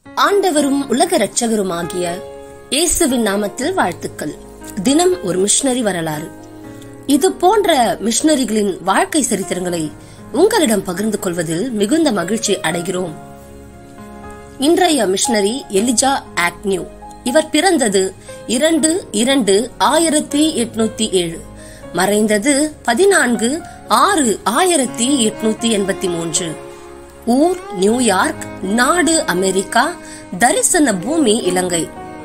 ஆண்டவரும் உலக இரட்சகருமாகிய இயேசுவின் நாமத்தில் வாழ்த்துக்கள் தினம் ஒரு மிஷனரி வரலாறு இது போன்ற மிஷனரிகளின் வாழ்க்கை சரித்திரங்களை உங்களிடம் பகிர்ந்து கொள்வதில் மிகுந்த மகிழ்ச்சி அடைகிறோம் இன்றைய மிஷனரி எலிஜா ஆக்னியூ இவர் பிறந்தது இரண்டு இரண்டு ஆயிரத்தி எட்நூத்தி ஏழு மறைந்தது பதினான்கு ஆறு ஆயிரத்தி எட்நூத்தி எண்பத்தி மூன்று ஊர் நியூயார்க் நாடு அமெரிக்கா தரிசன பூமி இலங்கை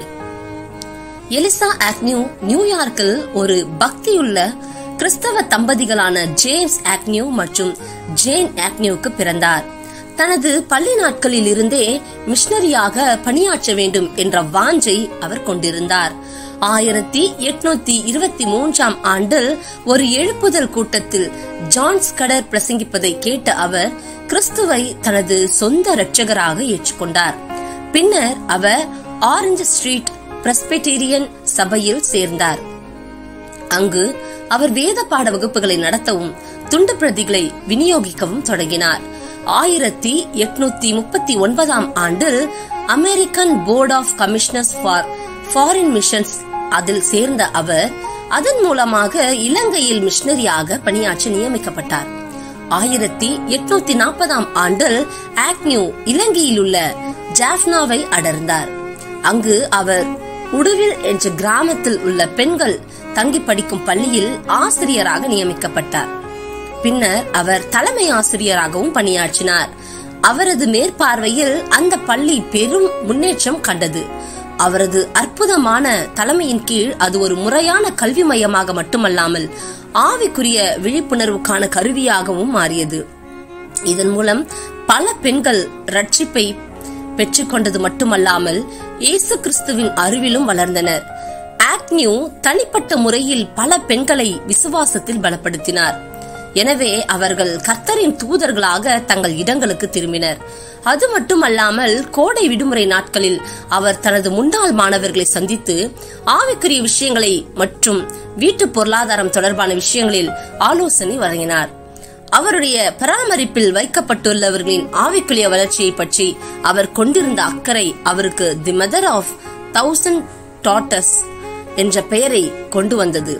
எலிசா ஆக்னியூ நியூயார்க்கில் ஒரு பக்தியுள்ள கிறிஸ்தவ தம்பதிகளான ஜேம்ஸ் ஆக்னியூ மற்றும் ஜேன் ஆக்னியூக்கு பிறந்தார் தனது பள்ளி நாட்களில் இருந்தே மிஷனரியாக பணியாற்ற வேண்டும் என்ற வாஞ்சை அவர் கொண்டிருந்தார் ஆயிரத்தி எட்நூத்தி இருபத்தி மூன்றாம் ஆண்டில் ஒரு எழுப்புதல் கூட்டத்தில் ஜான்ஸ் கடர் பிரசங்கிப்பதை கேட்ட அவர் கிறிஸ்துவை தனது சொந்த இரட்சகராக ஏற்றுக்கொண்டார் பின்னர் அவர் ஆரஞ்சு ஸ்ட்ரீட் பிரஸ்பெட்டீரியன் சபையில் சேர்ந்தார் அங்கு அவர் வேத பாட வகுப்புகளை நடத்தவும் துண்டு பிரதிகளை விநியோகிக்கவும் தொடங்கினார் ஆயிரத்தி எட்நூத்தி முப்பத்தி ஒன்பதாம் ஆண்டில் American board of commissioners for foreign missions அதில் சேர்ந்த அவர் அதன் மூலமாக இலங்கையில் மிஷனரியாக பணியாற்ற நியமிக்கப்பட்டார் ஆயிரத்தி எட்நூத்தி நாற்பதாம் ஆண்டில் ஆக்னியூ இலங்கையில் உள்ள ஜாஃப்னாவை அடர்ந்தார் அங்கு அவர் உடுவில் என்ற கிராமத்தில் உள்ள பெண்கள் தங்கி படிக்கும் பள்ளியில் ஆசிரியராக நியமிக்கப்பட்டார் பின்னர் அவர் தலைமை ஆசிரியராகவும் பணியாற்றினார் அவரது மேற்பார்வையில் அந்த பள்ளி பெரும் முன்னேற்றம் கண்டது அவரது அற்புதமான தலைமையின் கீழ் அது ஒரு முறையான கல்வி மையமாக மட்டுமல்லாமல் ஆவிக்குரிய விழிப்புணர்வுக்கான கருவியாகவும் மாறியது இதன் மூலம் பல பெண்கள் ரட்சிப்பை பெற்றுக்கொண்டது மட்டுமல்லாமல் இயேசு கிறிஸ்துவின் அறிவிலும் வளர்ந்தனர் ஆக்னியூ தனிப்பட்ட முறையில் பல பெண்களை விசுவாசத்தில் பலப்படுத்தினார் எனவே அவர்கள் கர்த்தரின் தூதர்களாக தங்கள் இடங்களுக்கு திரும்பினர் அது மட்டுமல்லாமல் கோடை விடுமுறை நாட்களில் அவர் தனது முன்னாள் மாணவர்களை சந்தித்து ஆவிக்குரிய விஷயங்களை மற்றும் வீட்டு பொருளாதாரம் தொடர்பான விஷயங்களில் ஆலோசனை வழங்கினார் அவருடைய பராமரிப்பில் வைக்கப்பட்டுள்ளவர்களின் ஆவிக்குரிய வளர்ச்சியை பற்றி அவர் கொண்டிருந்த அக்கறை அவருக்கு the mother of thousand daughters என்ற பெயரை கொண்டு வந்தது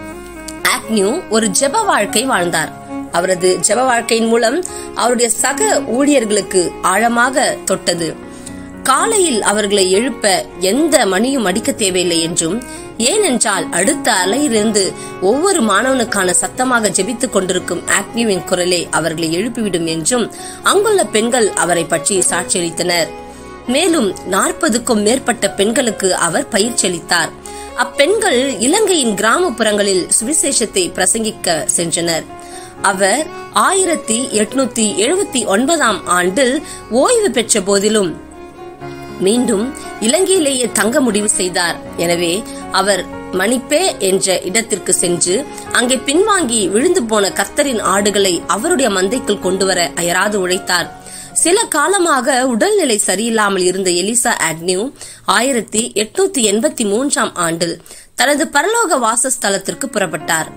ஆக்னியூ ஒரு ஜெப வாழ்க்கை வாழ்ந்தார் அவரது ஜெப வாழ்க்கையின் மூலம் அவருடைய சக ஊழியர்களுக்கு ஆழமாக தொட்டது காலையில் அவர்களை எழுப்ப எந்த மணியும் அடிக்க தேவையில்லை என்றும் ஏனென்றால் அடுத்த அலையிலிருந்து ஒவ்வொரு மாணவனுக்கான சத்தமாக ஜெபித்துக் கொண்டிருக்கும் ஆக்னிவின் குரலே அவர்களை எழுப்பிவிடும் என்றும் அங்குள்ள பெண்கள் அவரை பற்றி சாட்சியளித்தனர் மேலும் நாற்பதுக்கும் மேற்பட்ட பெண்களுக்கு அவர் பயிற்சி அளித்தார் அப்பெண்கள் இலங்கையின் கிராமப்புறங்களில் சுவிசேஷத்தை பிரசங்கிக்க சென்றனர் அவர் ஆயிரத்தி எட்நூத்தி எழுபத்தி ஒன்பதாம் ஆண்டில் ஓய்வு பெற்ற போதிலும் மீண்டும் இலங்கையிலேயே தங்க முடிவு செய்தார் எனவே அவர் மணிப்பே என்ற இடத்திற்கு சென்று அங்கே பின்வாங்கி விழுந்து போன கர்த்தரின் ஆடுகளை அவருடைய மந்தைக்குள் கொண்டுவர அயராது உழைத்தார் சில காலமாக உடல்நிலை சரியில்லாமல் இருந்த எலிசா ஆக்னியூ ஆயிரத்தி எட்நூத்தி எண்பத்தி மூன்றாம் ஆண்டில் தனது பரலோக வாசஸ்தலத்திற்கு புறப்பட்டார்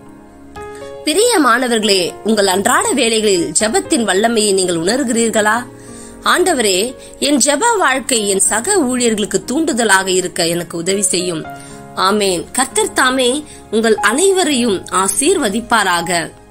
பிரிய மாணவர்களே உங்கள் அன்றாட வேலைகளில் ஜபத்தின் வல்லமையை நீங்கள் உணர்கிறீர்களா ஆண்டவரே என் ஜப வாழ்க்கை என் சக ஊழியர்களுக்கு தூண்டுதலாக இருக்க எனக்கு உதவி செய்யும் ஆமேன் கர்த்தர் தாமே உங்கள் அனைவரையும் ஆசீர்வதிப்பாராக